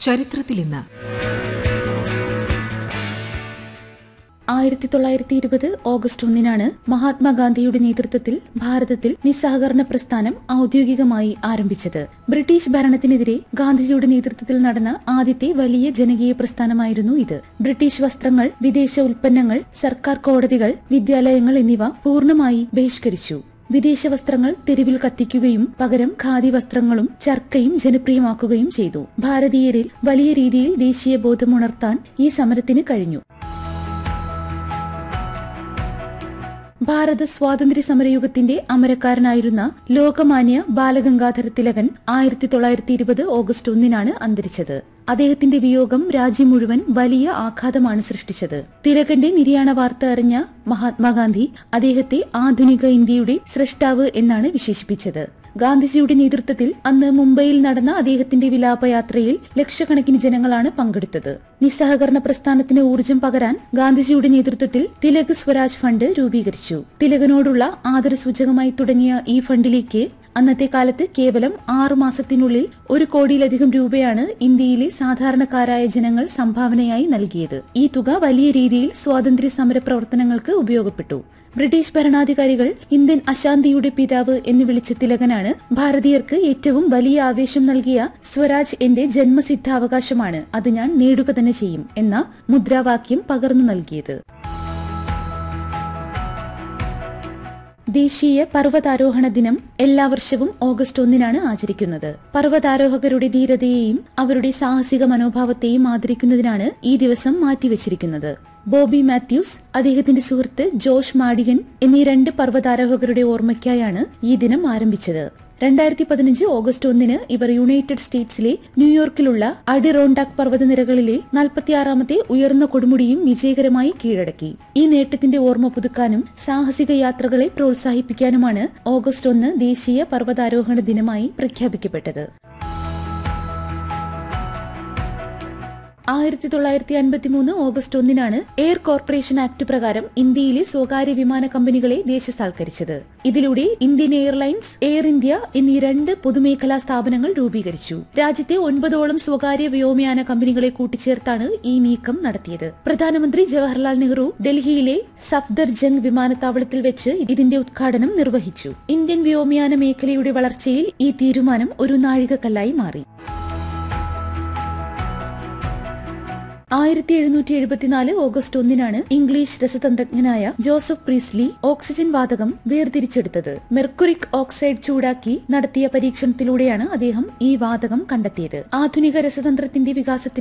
ചരിത്രത്തിൽ ഇന്ന് ആയിരത്തി തൊള്ളായിരത്തി ഇരുപത് ഓഗസ്റ്റ് ഒന്നിനാണ് മഹാത്മാഗാന്ധിയുടെ നേതൃത്വത്തിൽ ഭാരതത്തിൽ നിസ്സഹകരണ പ്രസ്ഥാനം ഔദ്യോഗികമായി ആരംഭിച്ചത് ബ്രിട്ടീഷ് ഭരണത്തിനെതിരെ ഗാന്ധിജിയുടെ നേതൃത്വത്തിൽ നടന്ന ആദ്യത്തെ വലിയ ജനകീയ പ്രസ്ഥാനമായിരുന്നു ഇത് ബ്രിട്ടീഷ് വസ്ത്രങ്ങൾ വിദേശ ഉൽപ്പന്നങ്ങൾ സർക്കാർ കോടതികൾ വിദ്യാലയങ്ങൾ എന്നിവ പൂർണ്ണമായി ബഹിഷ്കരിച്ചു വിദേശ വസ്ത്രങ്ങൾ തെരുവിൽ കത്തിക്കുകയും പകരം ഖാദി വസ്ത്രങ്ങളും ചർക്കയും ജനപ്രിയമാക്കുകയും ചെയ്തു ഭാരതീയരിൽ വലിയ രീതിയിൽ ദേശീയ ബോധമുണർത്താൻ ഈ സമരത്തിന് കഴിഞ്ഞു ഭാരത സ്വാതന്ത്ര്യ സമരയുഗത്തിന്റെ അമരക്കാരനായിരുന്ന ലോകമാന്യ ബാലഗംഗാധര തിലകൻ ആയിരത്തി തൊള്ളായിരത്തി ഇരുപത് ഓഗസ്റ്റ് ഒന്നിനാണ് അന്തരിച്ചത് അദ്ദേഹത്തിന്റെ വിയോഗം രാജ്യം മുഴുവൻ വലിയ ആഘാതമാണ് സൃഷ്ടിച്ചത് തിലകന്റെ നിര്യാണ വാർത്ത അറിഞ്ഞ മഹാത്മാഗാന്ധി അദ്ദേഹത്തെ ആധുനിക ഇന്ത്യയുടെ സൃഷ്ടാവ് എന്നാണ് വിശേഷിപ്പിച്ചത് ഗാന്ധിജിയുടെ നേതൃത്വത്തിൽ അന്ന് മുംബൈയിൽ നടന്ന അദ്ദേഹത്തിന്റെ വിലാപയാത്രയിൽ ലക്ഷക്കണക്കിന് ജനങ്ങളാണ് പങ്കെടുത്തത് നിസ്സഹകരണ പ്രസ്ഥാനത്തിന് ഊർജം പകരാൻ ഗാന്ധിജിയുടെ നേതൃത്വത്തിൽ തിലക് സ്വരാജ് ഫണ്ട് രൂപീകരിച്ചു തിലകനോടുള്ള ആദരസൂചകമായി തുടങ്ങിയ ഈ ഫണ്ടിലേക്ക് അന്നത്തെ കാലത്ത് കേവലം ആറു മാസത്തിനുള്ളിൽ ഒരു കോടിയിലധികം രൂപയാണ് ഇന്ത്യയിലെ സാധാരണക്കാരായ ജനങ്ങൾ സംഭാവനയായി നൽകിയത് ഈ തുക വലിയ രീതിയിൽ സ്വാതന്ത്ര്യ സമര പ്രവർത്തനങ്ങൾക്ക് ഉപയോഗപ്പെട്ടു ബ്രിട്ടീഷ് ഭരണാധികാരികൾ ഇന്ത്യൻ അശാന്തിയുടെ പിതാവ് എന്ന് വിളിച്ച തിലകനാണ് ഭാരതീയർക്ക് ഏറ്റവും വലിയ ആവേശം നൽകിയ സ്വരാജ് എന്റെ ജന്മസിദ്ധാവകാശമാണ് അത് ഞാൻ നേടുക തന്നെ ചെയ്യും എന്ന മുദ്രാവാക്യം പകർന്നു നൽകിയത് ദേശീയ പർവ്വതാരോഹണ ദിനം എല്ലാ വർഷവും ഓഗസ്റ്റ് ഒന്നിനാണ് ആചരിക്കുന്നത് പർവ്വതാരോഹകരുടെ ധീരതയെയും അവരുടെ സാഹസിക മനോഭാവത്തെയും ആദരിക്കുന്നതിനാണ് ഈ ദിവസം മാറ്റിവച്ചിരിക്കുന്നത് ബോബി മാത്യൂസ് അദ്ദേഹത്തിന്റെ സുഹൃത്ത് ജോഷ് മാഡിഗൻ എന്നീ രണ്ട് പർവ്വതാരോഹകരുടെ ഓർമ്മയ്ക്കായാണ് ഈ ദിനം ആരംഭിച്ചത് രണ്ടായിരത്തി പതിനഞ്ച് ഓഗസ്റ്റ് ഒന്നിന് ഇവർ യുണൈറ്റഡ് സ്റ്റേറ്റ്സിലെ ന്യൂയോർക്കിലുള്ള അഡിറോണ്ടാക് പർവ്വതനിരകളിലെ നാൽപ്പത്തിയാറാമത്തെ ഉയർന്ന കൊടുമുടിയും വിജയകരമായി കീഴടക്കി ഈ നേട്ടത്തിന്റെ ഓർമ്മ പുതുക്കാനും സാഹസിക യാത്രകളെ പ്രോത്സാഹിപ്പിക്കാനുമാണ് ഓഗസ്റ്റ് ഒന്ന് ദേശീയ പർവ്വതാരോഹണ ദിനമായി പ്രഖ്യാപിക്കപ്പെട്ടത് ആയിരത്തി തൊള്ളായിരത്തി അൻപത്തിമൂന്ന് ഓഗസ്റ്റ് ഒന്നിനാണ് എയർ കോർപ്പറേഷൻ ആക്ട് പ്രകാരം ഇന്ത്യയിലെ സ്വകാര്യ വിമാന കമ്പനികളെ ദേശസാൽക്കരിച്ചത് ഇതിലൂടെ ഇന്ത്യൻ എയർലൈൻസ് എയർ ഇന്ത്യ എന്നീ രണ്ട് പൊതുമേഖലാ സ്ഥാപനങ്ങൾ രൂപീകരിച്ചു രാജ്യത്തെ ഒൻപതോളം സ്വകാര്യ വ്യോമയാന കമ്പനികളെ കൂട്ടിച്ചേർത്താണ് ഈ നീക്കം നടത്തിയത് പ്രധാനമന്ത്രി ജവഹർലാൽ നെഹ്റു ഡൽഹിയിലെ സഫ്ദർജംഗ് വിമാനത്താവളത്തിൽ വെച്ച് ഇതിന്റെ ഉദ്ഘാടനം നിർവഹിച്ചു ഇന്ത്യൻ വ്യോമയാന മേഖലയുടെ വളർച്ചയിൽ ഈ തീരുമാനം ഒരു നാഴികക്കല്ലായി മാറി ആയിരത്തി എഴുന്നൂറ്റി എഴുപത്തിനാല് ഓഗസ്റ്റ് ഒന്നിനാണ് ഇംഗ്ലീഷ് രസതന്ത്രജ്ഞനായ ജോസഫ് പ്രീസ്ലി ഓക്സിജൻ വാതകം വേർതിരിച്ചെടുത്തത് മെർക്കുറിക് ഓക്സൈഡ് ചൂടാക്കി നടത്തിയ പരീക്ഷണത്തിലൂടെയാണ് അദ്ദേഹം ഈ വാതകം കണ്ടെത്തിയത് ആധുനിക രസതന്ത്രത്തിന്റെ വികാസത്തിന്